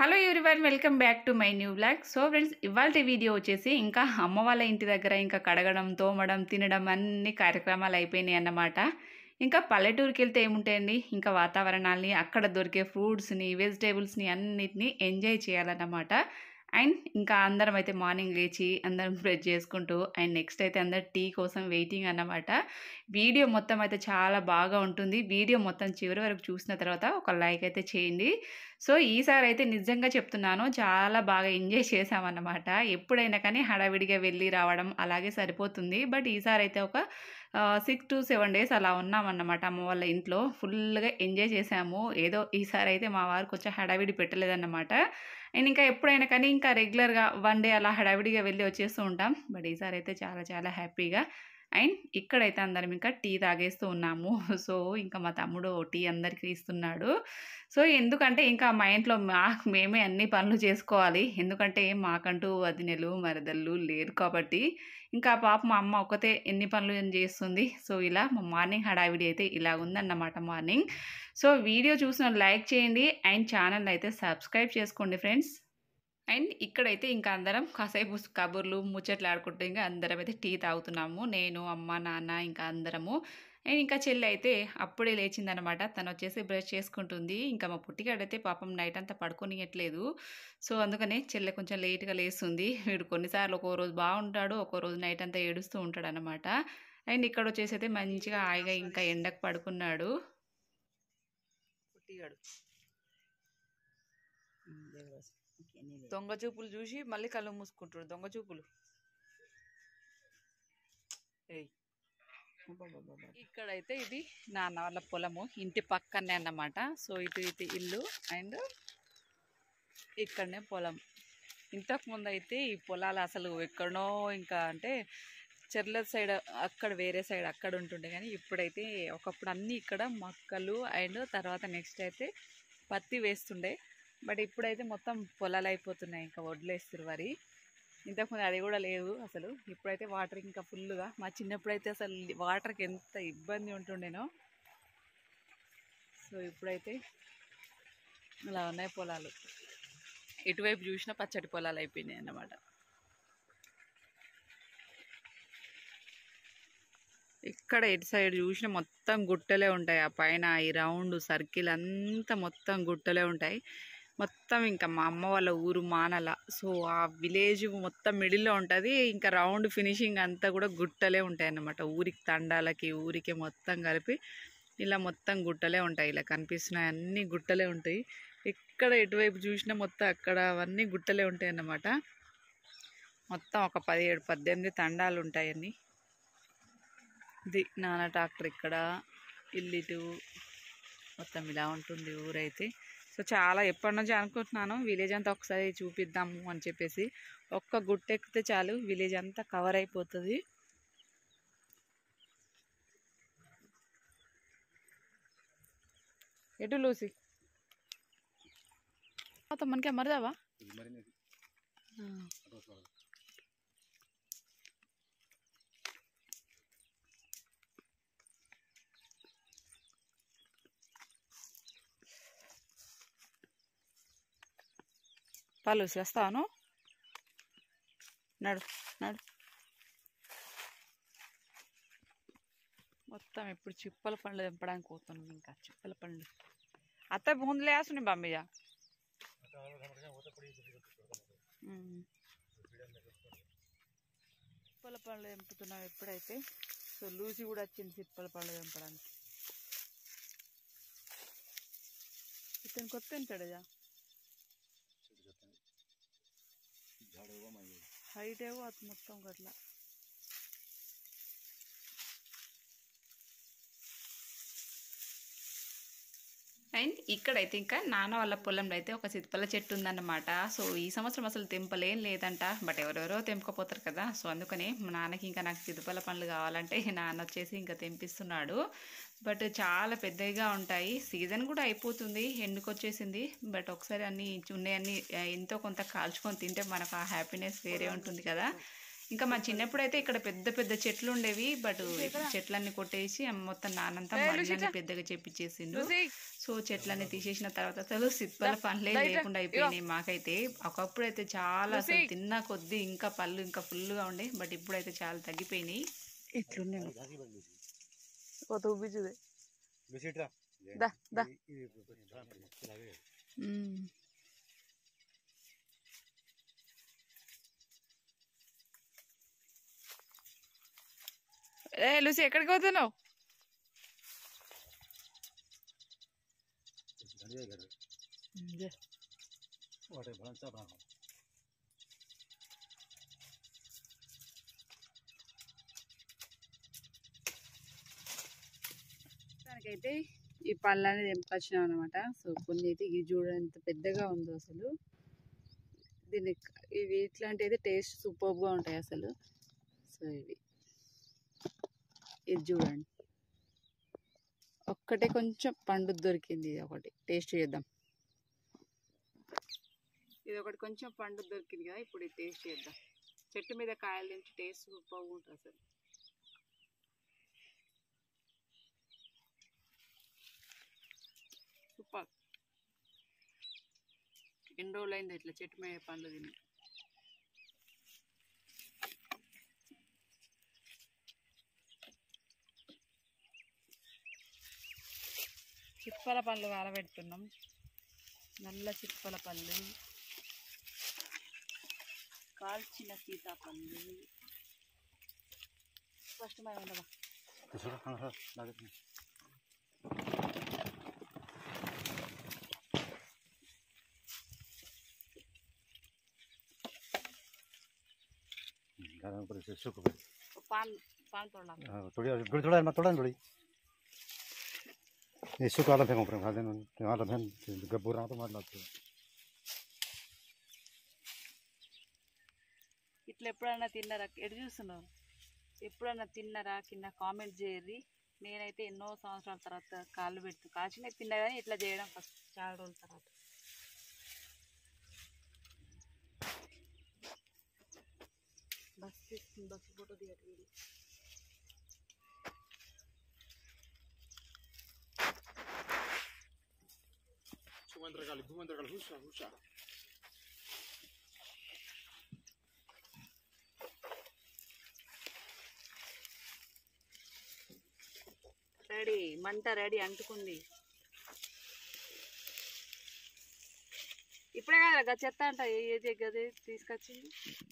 Hello everyone welcome back to my new blog so friends ఇవాళ video వచ్చేసి ఇంకా అమ్మ వాళ్ళ ఇంటి దగ్గర ఇంకా కడగడం తోమడం తినడం అన్ని కార్యక్రమాలు అయిపోయినాయి అన్నమాట ఇంకా పల్లెటూరుకి వెళ్తే ఏముంటాయండి ఇంకా వాతావరణాన్ని అక్కడ దొరికే ఫ్రూట్స్ని వెజిటేబుల్స్ని అన్నిటిని ఎంజాయ్ చేయాలన్నమాట అండ్ ఇంకా అందరం అయితే మార్నింగ్ లేచి అందరం బ్రష్ చేసుకుంటూ అండ్ నెక్స్ట్ అయితే అందరు టీ కోసం వెయిటింగ్ అన్నమాట వీడియో మొత్తం అయితే చాలా బాగా ఉంటుంది వీడియో మొత్తం చివరి వరకు చూసిన తర్వాత ఒక లైక్ అయితే చేయండి సో ఈసారి అయితే నిజంగా చెప్తున్నాను చాలా బాగా ఎంజాయ్ చేసామన్నమాట ఎప్పుడైనా కానీ హడావిడిగా వెళ్ళి రావడం అలాగే సరిపోతుంది బట్ ఈసారి అయితే ఒక సిక్స్ టు సెవెన్ డేస్ అలా ఉన్నామన్నమాట అమ్మ వాళ్ళ ఇంట్లో ఫుల్గా ఎంజాయ్ చేసాము ఏదో ఈసారి అయితే మా వారు కొంచెం హడావిడి పెట్టలేదన్నమాట అండ్ ఇంకా ఎప్పుడైనా కానీ ఇంకా రెగ్యులర్గా వన్ డే అలా హడావిడిగా వెళ్ళి వచ్చేస్తూ ఉంటాం బట్ ఈసారి అయితే చాలా చాలా హ్యాపీగా అండ్ ఇక్కడైతే అందరం ఇంకా టీ తాగేస్తూ ఉన్నాము సో ఇంకా మా తమ్ముడు టీ అందరికీ ఇస్తున్నాడు సో ఎందుకంటే ఇంకా మా ఇంట్లో మా మేమే అన్ని పనులు చేసుకోవాలి ఎందుకంటే మాకంటూ వదినెలు మరదళ్ళు లేరు కాబట్టి ఇంకా పాప మా అమ్మ ఒకతే ఎన్ని పనులు ఏం చేస్తుంది సో ఇలా మా మార్నింగ్ హడావిడి అయితే ఇలా ఉందన్నమాట మార్నింగ్ సో వీడియో చూసిన లైక్ చేయండి అండ్ ఛానల్ అయితే సబ్స్క్రైబ్ చేసుకోండి ఫ్రెండ్స్ అండ్ ఇక్కడైతే ఇంకా అందరం కాసేపు కబుర్లు ముచ్చట్లు ఆడుకుంటూ ఇంకా అందరం అయితే టీ తాగుతున్నాము నేను అమ్మ నాన్న ఇంకా అందరము అండ్ ఇంకా చెల్లి అయితే అప్పుడే లేచిందనమాట తను వచ్చేసి బ్రష్ చేసుకుంటుంది ఇంకా మా పుట్టిగాడైతే పాపం నైట్ అంతా పడుకోనియట్లేదు సో అందుకనే చెల్లె కొంచెం లేట్గా లేస్తుంది వీడు కొన్నిసార్లు ఒక్కో రోజు బాగుంటాడు ఒక్కో రోజు నైట్ అంతా ఏడుస్తూ ఉంటాడు అనమాట అండ్ ఇక్కడ వచ్చేసి అయితే మంచిగా హాయిగా ఇంకా ఎండకు పడుకున్నాడు పుట్టిగాడు దొంగ చూపులు చూసి మళ్ళీ కళ్ళు మూసుకుంటాడు దొంగ చూపులు ఏయ్ ఇక్కడైతే ఇది నాన్న వాళ్ళ పొలము ఇంటి పక్కనే అన్నమాట సో ఇటు ఇటు ఇల్లు అండ్ ఇక్కడనే పొలం ఇంతకు ముందు అయితే ఈ పొలాలు అసలు ఎక్కడనో ఇంకా అంటే చెర్ల సైడ్ అక్కడ వేరే సైడ్ అక్కడ ఉంటుండే కానీ ఇప్పుడైతే ఒకప్పుడు అన్నీ ఇక్కడ మొక్కలు అండ్ తర్వాత నెక్స్ట్ అయితే పత్తి వేస్తుండే బట్ ఇప్పుడైతే మొత్తం పొలాలు అయిపోతున్నాయి ఇంకా వడ్లేస్తారు వరి ఇంతకుముందు అది కూడా లేదు అసలు ఇప్పుడైతే వాటర్ ఇంకా ఫుల్గా మా చిన్నప్పుడైతే అసలు వాటర్కి ఎంత ఇబ్బంది ఉంటుండేనో సో ఇప్పుడైతే ఇలా ఉన్నాయి పొలాలు ఇటువైపు చూసిన పచ్చడి పొలాలు అయిపోయినాయి అన్నమాట ఇక్కడ ఇటు సైడ్ చూసిన మొత్తం గుట్టలే ఉంటాయి ఆ పైన ఈ రౌండ్ సర్కిల్ అంతా మొత్తం గుట్టలే ఉంటాయి మొత్తం ఇంకా మా అమ్మ వాళ్ళ ఊరు మానల సో ఆ విలేజ్ మొత్తం మిడిల్లో ఉంటుంది ఇంకా రౌండ్ ఫినిషింగ్ అంతా కూడా గుట్టలే ఉంటాయి అన్నమాట ఊరికి తండాలకి ఊరికి మొత్తం కలిపి ఇలా మొత్తం గుట్టలే ఉంటాయి ఇలా కనిపిస్తున్నాయి అన్ని గుట్టలే ఉంటాయి ఎక్కడ ఎటువైపు చూసినా మొత్తం అక్కడ అవన్నీ గుట్టలే ఉంటాయి అన్నమాట మొత్తం ఒక పదిహేడు పద్దెనిమిది తండాలు ఉంటాయని ఇది నాన్న ట్రాక్టర్ ఇక్కడ ఇల్లు ఇటు మొత్తం ఇలా ఉంటుంది ఊరైతే సో చాలా ఎప్పటి నుంచి అనుకుంటున్నాను విలేజ్ అంతా ఒకసారి చూపిద్దాము అని చెప్పేసి ఒక్క గుట్ట ఎక్కితే చాలు విలేజ్ అంతా కవర్ అయిపోతుంది ఎటు లూసి మొత్తం మనకే మరదావా పాలు వస్తాను నడు నడు మొత్తం ఇప్పుడు చిప్పల పండ్లు తెంపడానికి పోతున్నాం ఇంకా చిప్పల పండ్లు అత్త ముందులే వేస్తున్నాయి బామ్మయ్య చిప్పల పండ్లు తెంపుతున్నాం ఎప్పుడైతే సో లూసి కూడా వచ్చింది చిప్పల పండ్లు తెంపడానికి ఇతను కొత్త ఉంటాడు హైట్ ఏవో అది మొత్తం గట్లా అండ్ ఇక్కడైతే ఇంకా నాన్న వాళ్ళ పొలంలో అయితే ఒక సిత్పల చెట్టు ఉందన్నమాట సో ఈ సంవత్సరం అసలు తెంపలేం లేదంట బట్ ఎవరెవరో తెంపకపోతారు కదా సో అందుకని మా నాన్నకి ఇంకా నాకు సిద్ధపల పండ్లు కావాలంటే నాన్న వచ్చేసి ఇంకా తెంపిస్తున్నాడు బట్ చాలా పెద్దగా ఉంటాయి సీజన్ కూడా అయిపోతుంది ఎండుకొచ్చేసింది బట్ ఒకసారి అన్ని ఉన్నాయన్నీ ఎంతో కొంత కాల్చుకొని తింటే మనకు ఆ హ్యాపీనెస్ వేరే ఉంటుంది కదా ఇంకా మా చిన్నప్పుడు అయితే ఇక్కడ పెద్ద పెద్ద చెట్లు ఉండేవి బట్ చెట్లన్నీ కొట్టేసి అమ్మ మొత్తం నానంతా మళ్ళీ పెద్దగా చెప్పిచ్చేసిండు సో చెట్లన్నీ తీసేసిన తర్వాత అసలు సిప్పల పనులే లేకుండా అయిపోయినాయి మాకైతే ఒకప్పుడు అయితే చాలా అసలు తిన్న కొద్దీ ఇంకా పళ్ళు ఇంకా ఫుల్గా ఉండే బట్ ఇప్పుడైతే చాలా తగ్గిపోయినాయి ఇట్లున్నాయి ఒక ఉబ్బిచుదే బిసిట్రా దా దా మ్మ్. ఏ లూసి ఎక్కడికి పోతున్నావు వాటి బలంతా బాగా దానికైతే ఈ పళ్ళు అనేది తెంపుకొచ్చినాం అనమాట సో కొన్ని అయితే ఇది చూడండి ఎంత పెద్దగా ఉందో అసలు దీన్ని ఇవి ఇట్లాంటి అయితే టేస్ట్ సూపర్గా ఉంటాయి అసలు సో ఇవి ఇది చూడండి ఒక్కటే కొంచెం పండు దొరికింది ఇది ఒకటి టేస్ట్ చేద్దాం ఇది ఒకటి కొంచెం పండు దొరికింది కదా ఇప్పుడు ఇది టేస్ట్ చేద్దాం చెట్టు మీద కాయలు తెంచి టేస్ట్ సూపర్గా ఉంటుంది అసలు సూపర్ ఎన్ని రోజులు అయింది ఇట్లా చెట్టు మీద పండ్లు తిని చిప్పల పళ్ళు కాలబెడుతున్నాం నల్ల చిప్పల పళ్ళు కాల్చిన సీతాపళ్ళు ఫస్ట్ మనం ఉండవా गरम पर से सुख పాన్ పాన్ తోడా थोड़ी गुड़ थोड़ा मत थोड़ा थोड़ी ये सुख वाला फेंको पर खा देना वाला फेंक गब्बू रहा तो मार लाते ఇట్లా ఎప్పుడన్నా తిన్నారా ఎటు చూస్తున్నావు ఎప్పుడన్నా తిన్నారా కింద కామెంట్ చేయర్రి నేనైతే ఎన్నో సంవత్సరాల తర్వాత కాళ్ళు పెడుతూ కాచిన తిన్నా కానీ ఇట్లా చేయడం ఫస్ట్ చాలా రోజుల తర్వాత బస్ తీసుకుని బస్సు ఫోటో దిగట్టు వీడియో రెడీ మంట రెడీ అంటుకుంది ఇప్పుడే కదా చెత్త అంట ఏది గది తీసుకొచ్చింది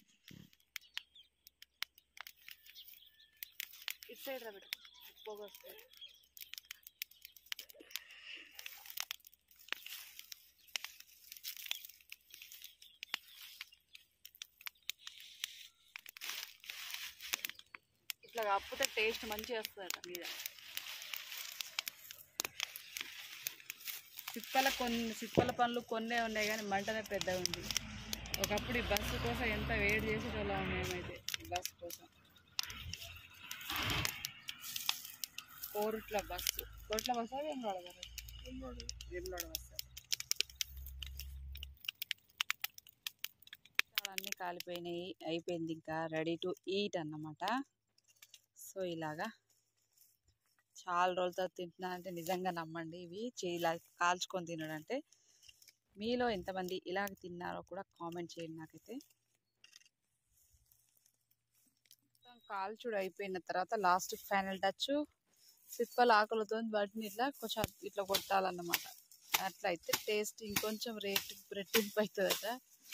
ఇటు సైడ్ రా పెట్టు పొగ వస్తుంది ఇట్లా కప్పితే టేస్ట్ మంచిగా వస్తుందట మీద సిప్పల కొన్ని సిప్పల పనులు కొన్నే ఉన్నాయి కానీ మంటనే పెద్దగా ఉంది ఒకప్పుడు ఈ బస్సు కోసం ఎంత వెయిట్ చేసేటోళ్ళం మేమైతే ఈ బస్సు కోసం Korutla bus Korutla bus Vemulada bus Vemulada bus చాలా అన్నీ కాలిపోయినాయి అయిపోయింది ఇంకా రెడీ టు ఈట్ అన్నమాట సో ఇలాగా చాలా రోజులతో తింటున్నానంటే నిజంగా నమ్మండి ఇవి చే- ఇలా కాల్చుకొని తినడం అంటే మీలో ఎంతమంది ఇలాగ తిన్నారో కూడా కామెంట్ చేయండి నాకైతే మొత్తం కాల్చుడు అయిపోయిన తర్వాత లాస్ట్ ఫైనల్ టచ్ సిప్పల ఆకులతో వాటిని ఇట్లా కొంచెం ఇట్లా కొట్టాలన్నమాట అట్లా అయితే టేస్ట్ ఇంకొంచెం రేట్ రెట్టింపు అవుతుందట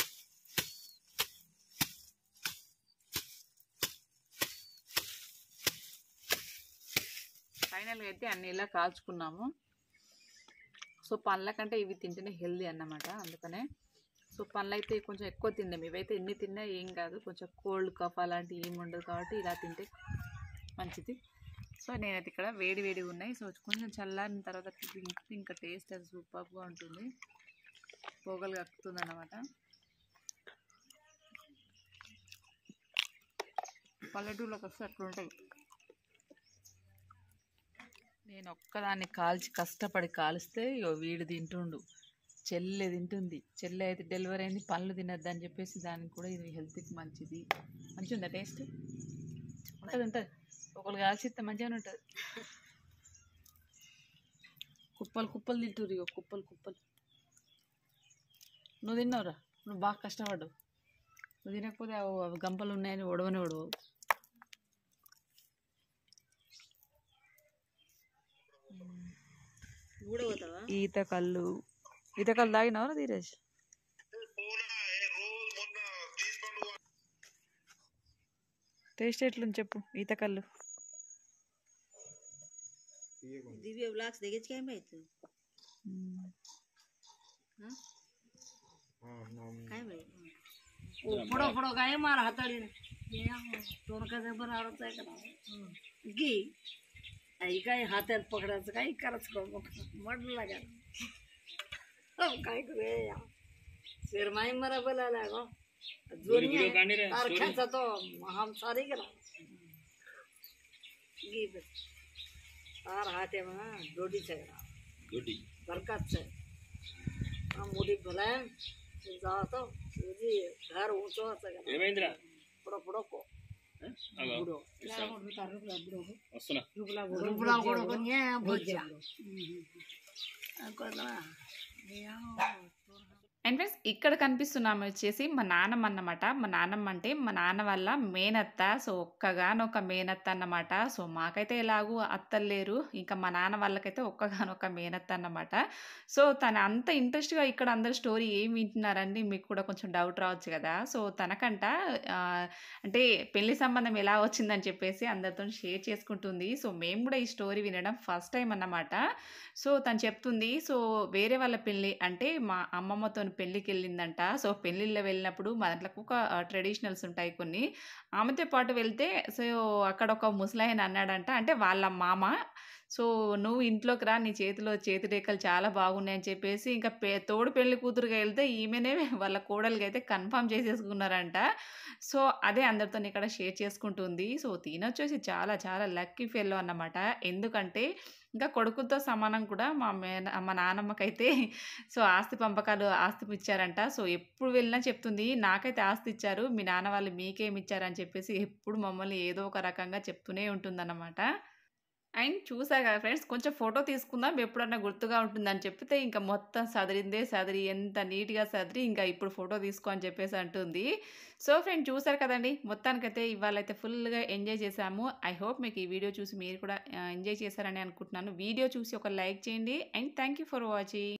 ఫైనల్గా అయితే అన్ని ఇలా కాల్చుకున్నాము సో పండ్ల కంటే ఇవి తింటేనే హెల్దీ అన్నమాట అందుకనే సో పండ్లు అయితే కొంచెం ఎక్కువ తిందాం ఇవైతే ఎన్ని తిన్నా ఏం కాదు కొంచెం కోల్డ్ కఫ్ అలాంటివి ఏమి ఉండదు కాబట్టి ఇలా తింటే మంచిది సో నేనైతే ఇక్కడ వేడి వేడిగా ఉన్నాయి సో కొంచెం చల్లారిన తర్వాత తింటే ఇంకా టేస్ట్ అది సూపర్గా ఉంటుంది పొగలు కక్కుతుంది అన్నమాట పల్లెటూరులోకి వస్తే అట్లుంటాయి నేను ఒక్కదాన్ని కాల్చి కష్టపడి కాలిస్తే ఇగో వీడు తింటుండు చెల్లె తింటుంది చెల్లె అయితే డెలివరీ అయింది పళ్ళు తినద్దు అని చెప్పేసి దానికి కూడా ఇది హెల్త్కి మంచిది మంచిగా ఉందా టేస్ట్ ఉంటుంది ఉంటుంది ఒకళ్ళు కాల్చిస్తే మంచిగానే ఉంటుంది కుప్పలు కుప్పలు తింటురు ఇగో కుప్పలు కుప్పలు నువ్వు తిన్నావురా నువ్వు బాగా కష్టపడ్డావు నువ్వు తినకపోతే అవి అవి గంపలు ఉన్నాయని ఒడవని ఒడవు ఈత కళ్ళు ఈత కళ్ళు తాగినావరా ధీరజ్ టేస్ట్ ఎట్లుంది చెప్పు ఈత కళ్ళు दिव्य ब्लॉक्स देखेच काय माहित काय माहित पुढं पुढं काय मार हाताळीने तोर कसं बरं आवडत आहे का घे आई काय हातात पकडायचं काय करायचं करू म्हटलं लागा हो काय करूया शेरमाई मरा बोलायला गो जोरी तारखाचा तो हम सारी गेला घे बस तार हात आहे म्हणा डोडीच आहे डोडी बरकाच आहे हा मोठी भलाय जातो तुझी घर ऊंचो असं का ఏమైందిరా పుడో పుడోకో రుబ్బులా కూడా కొంచెం భుజ్జా అండ్ ఫ్రెండ్స్ ఇక్కడ కనిపిస్తున్నాము వచ్చేసి మా నాన్నమ్మ అన్నమాట మా నాన్నమ్మ అంటే మా నాన్న వాళ్ళ మేనత్త సో ఒక్కగానొక్క మేనత్త అన్నమాట సో మాకైతే ఎలాగూ అత్తలు లేరు ఇంకా మా నాన్న వాళ్ళకైతే ఒక్కగానొక్క మేనత్త అన్నమాట సో తన అంత ఇంట్రెస్ట్గా ఇక్కడ అందరు స్టోరీ ఏం వింటున్నారండి మీకు కూడా కొంచెం డౌట్ రావచ్చు కదా సో తనకంట ఆ, అంటే పెళ్లి సంబంధం ఎలా వచ్చిందని చెప్పేసి అందరితో షేర్ చేసుకుంటుంది సో మేము కూడా ఈ స్టోరీ వినడం ఫస్ట్ టైం అన్నమాట సో తను చెప్తుంది సో వేరే వాళ్ళ పెళ్ళి అంటే మా అమ్మమ్మతో పెళ్ళికి వెళ్ళిందంట సో పెళ్ళిళ్ళ వెళ్ళినప్పుడు మా దాంట్లో ఒక ట్రెడిషనల్స్ ఉంటాయి కొన్ని ఆమెతో పాటు వెళ్తే సో అక్కడ ఒక ముసలాయన అన్నాడంట అంటే వాళ్ళ మామ సో నువ్వు ఇంట్లోకి రా నీ చేతిలో చేతి రేఖలు చాలా బాగున్నాయని చెప్పేసి ఇంకా పె తోడు పెళ్లి కూతురుగా వెళ్తే ఈమెనే వాళ్ళ కోడలికి అయితే కన్ఫర్మ్ చేసేసుకున్నారంట సో అదే అందరితో ఇక్కడ షేర్ చేసుకుంటుంది సో తినొచ్చేసి చాలా చాలా లక్కీ ఫెల్లో అన్నమాట ఎందుకంటే ఇంకా కొడుకుతో సమానం కూడా మా మేన మా నానమ్మకైతే సో ఆస్తి పంపకాలు ఆస్తి ఇచ్చారంట సో ఎప్పుడు వెళ్ళినా చెప్తుంది నాకైతే ఆస్తి ఇచ్చారు మీ నాన్న వాళ్ళు మీకేమి ఇచ్చారని చెప్పేసి ఎప్పుడు మమ్మల్ని ఏదో ఒక రకంగా చెప్తూనే ఉంటుందన్నమాట అండ్ చూసారు కదా ఫ్రెండ్స్ కొంచెం ఫోటో తీసుకుందాం ఎప్పుడన్నా గుర్తుగా ఉంటుందని చెప్తే ఇంకా మొత్తం సదిరిందే సదిరి ఎంత నీట్గా సదిరి ఇంకా ఇప్పుడు ఫోటో తీసుకో అని చెప్పేసి అంటుంది సో ఫ్రెండ్ చూసారు కదండి మొత్తానికైతే ఇవాళైతే ఫుల్గా ఎంజాయ్ చేశాము ఐ హోప్ మీకు ఈ వీడియో చూసి మీరు కూడా ఎంజాయ్ చేశారని అనుకుంటున్నాను వీడియో చూసి ఒక లైక్ చేయండి and thank you for watching